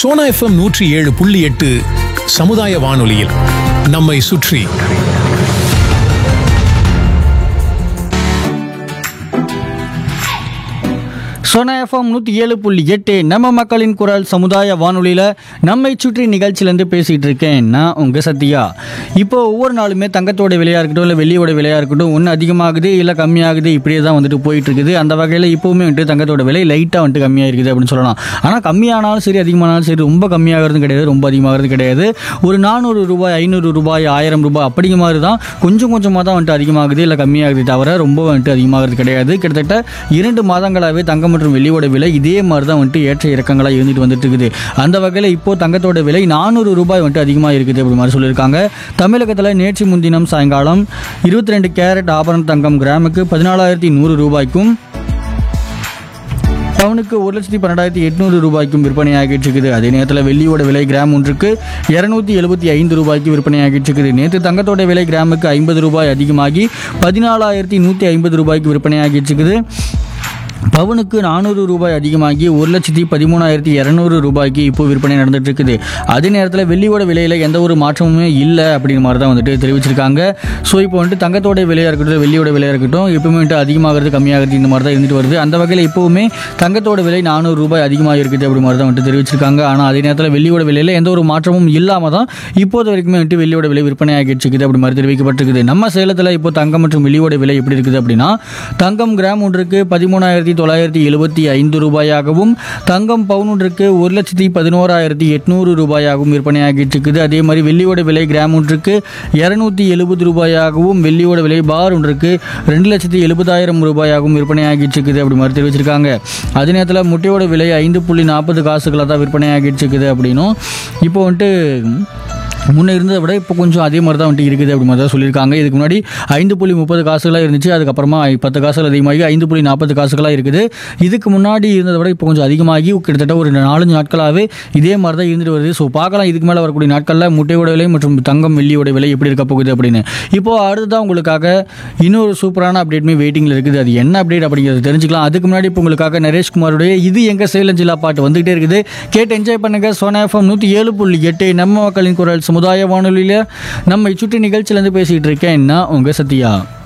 Sona FM நூற்றி ஏழு புள்ளி எட்டு சமுதாய வானொலியில் நம்மை சுற்றி சோனா எஃப்எம் நூற்றி ஏழு புள்ளி எட்டு நம்ம மக்களின் குரல் சமுதாய வானொலியில் நம்மை சுற்றி நிகழ்ச்சியிலேருந்து பேசிகிட்டு இருக்கேன் நான் உங்கள் சத்யா இப்போ ஒவ்வொரு நாளுமே தங்கத்தோட விலையாக இருக்கட்டும் இல்லை வெள்ளியோட விலையாக இருக்கட்டும் ஒன்று அதிகமாகுது இல்லை கம்மியாகுது இப்படியே தான் வந்துட்டு போயிட்டு இருக்குது அந்த வகையில் இப்போவுமே வந்துட்டு தங்கத்தோட விலை லைட்டாக வந்துட்டு கம்மியாக இருக்குது அப்படின்னு சொல்லலாம் ஆனால் கம்மியானாலும் சரி அதிகமானாலும் சரி ரொம்ப கம்மியாகிறது கிடையாது ரொம்ப அதிகமாகிறது கிடையாது ஒரு நானூறு ரூபாய் ஐநூறு ரூபாய் ஆயிரம் ரூபாய் அப்படிங்கிற மாதிரி தான் கொஞ்சம் கொஞ்சமாக தான் வந்துட்டு அதிகமாகுது இல்லை கம்மியாகுது தவிர ரொம்ப வந்துட்டு அதிகமாகிறது கிடையாது கிட்டத்தட்ட இரண்டு மாதங்களாகவே தங்கம் மற்றும் வெள்ளியோட விலை இதே மாதிரி தான் வந்துட்டு ஏற்ற இறக்கங்களாக இருந்துட்டு வந்துட்டு இருக்குது அந்த வகையில் இப்போ தங்கத்தோட விலை நானூறு ரூபாய் வந்துட்டு அதிகமாக இருக்குது அப்படி மாதிரி சொல்லியிருக்காங்க தமிழகத்தில் நேற்று முன்தினம் சாயங்காலம் இருபத்தி ரெண்டு கேரட் ஆபரண தங்கம் கிராமுக்கு பதினாலாயிரத்தி நூறு ரூபாய்க்கும் பவுனுக்கு ஒரு லட்சத்தி பன்னெண்டாயிரத்தி எட்நூறு ரூபாய்க்கும் விற்பனையாகிட்டு இருக்குது அதே நேரத்தில் வெள்ளியோட விலை கிராம் ஒன்றுக்கு இரநூத்தி எழுபத்தி ஐந்து ரூபாய்க்கு விற்பனையாகிட்டு இருக்குது நேற்று தங்கத்தோட விலை கிராமுக்கு ஐம்பது ரூபாய் அதிகமாகி பதினாலாயிரத்தி நூற்றி ஐம்பது ரூபாய்க்கு விற்பனையாகிட்டு இருக்குது பவுனுக்கு நானூறு ரூபாய் அதிகமாகி ஒரு லட்சத்தி பதிமூணாயிரத்தி இரநூறு ரூபாய்க்கு இப்போ விற்பனை நடந்துட்டு இருக்குது அதே நேரத்தில் வெள்ளியோட விலையில் எந்த ஒரு மாற்றமுமே இல்லை அப்படிங்கிற மாதிரி தான் வந்துட்டு தெரிவிச்சிருக்காங்க ஸோ இப்போ வந்துட்டு தங்கத்தோட விலையாக இருக்கட்டும் வெள்ளியோட விலையாக இருக்கட்டும் எப்பவுமே வந்துட்டு அதிகமாகிறது கம்மியாகிறது இந்த மாதிரி தான் இருந்துட்டு வருது அந்த வகையில் இப்போவுமே தங்கத்தோட விலை நானூறு ரூபாய் அதிகமாக இருக்குது அப்படி மாதிரி தான் வந்துட்டு தெரிவிச்சிருக்காங்க ஆனால் அதே நேரத்தில் வெள்ளியோட விலையில் எந்த ஒரு மாற்றமும் இல்லாமல் தான் இப்போது வரைக்குமே வந்துட்டு வெள்ளியோட விலை விற்பனை ஆகிட்டு இருக்குது அப்படி மாதிரி தெரிவிக்கப்பட்டிருக்குது நம்ம சேலத்தில் இப்போ தங்கம் மற்றும் வெள்ளியோட விலை எப்படி இருக்குது அப்படின்னா தங்கம் கிராம் ஒன்றுக்கு பதிமூணாயிரத்தி தொள்ளாயிரத்தி எழுபத்தி ஐந்து ரூபாயாகவும் தங்கம் பவுன் ஒன்றுக்கு ஒரு லட்சத்தி பதினோராயிரத்தி எட்நூறு ரூபாயாகவும் விற்பனையாகிட்டு இருக்குது அதே மாதிரி வெள்ளியோட விலை கிராம் ஒன்றுக்கு இரநூத்தி எழுபது ரூபாயாகவும் வெள்ளியோட விலை பார் ஒன்றுக்கு ரெண்டு லட்சத்தி எழுபதாயிரம் ரூபாயாகவும் விற்பனையாகிட்டு இருக்குது அப்படி மாதிரி தெரிவிச்சிருக்காங்க அதே நேரத்தில் முட்டையோட விலை ஐந்து புள்ளி நாற்பது காசுகளாக தான் விற்பனையாகிட்டு இருக்குது அப்படின்னும் இப்போ வந்துட்டு முன்னே இருந்ததை விட இப்போ கொஞ்சம் அதே மாதிரி தான் வந்துட்டு இருக்குது அப்படி மாதிரி தான் சொல்லியிருக்காங்க இதுக்கு முன்னாடி ஐந்து புள்ளி முப்பது காசுகளாக இருந்துச்சு அதுக்கப்புறமா பத்து காசுகள் அதிகமாகி ஐந்து புள்ளி நாற்பது காசுகளாக இருக்குது இதுக்கு முன்னாடி இருந்ததை விட இப்போ கொஞ்சம் அதிகமாகி கிட்டத்தட்ட ஒரு நாலஞ்சு நாட்களாகவே இதே மாதிரி தான் இருந்துட்டு வருது ஸோ பார்க்கலாம் இதுக்கு மேலே வரக்கூடிய நாட்களில் முட்டையோட விலை மற்றும் தங்கம் வெள்ளியோட விலை எப்படி இருக்க போகுது அப்படின்னு இப்போது அடுத்ததான் உங்களுக்காக இன்னொரு சூப்பரான அப்டேட்மே வெயிட்டிங்கில் இருக்குது அது என்ன அப்டேட் அப்படிங்கிறது தெரிஞ்சுக்கலாம் அதுக்கு முன்னாடி இப்போ உங்களுக்காக நரேஷ்குமாருடைய இது எங்கள் சேலம் ஜில்லா பாட்டு வந்துகிட்டே இருக்குது கேட்டு என்ஜாய் பண்ணுங்க சோனா எஃப்எம் நூற்றி ஏழு புள்ளி எட்டு நம்ம மக்களின் குரல் சமுதாய வானொலியில் நம்மை சுற்றி நிகழ்ச்சியிலேருந்து பேசிகிட்டு இருக்கேன் நான் உங்கள் சத்யா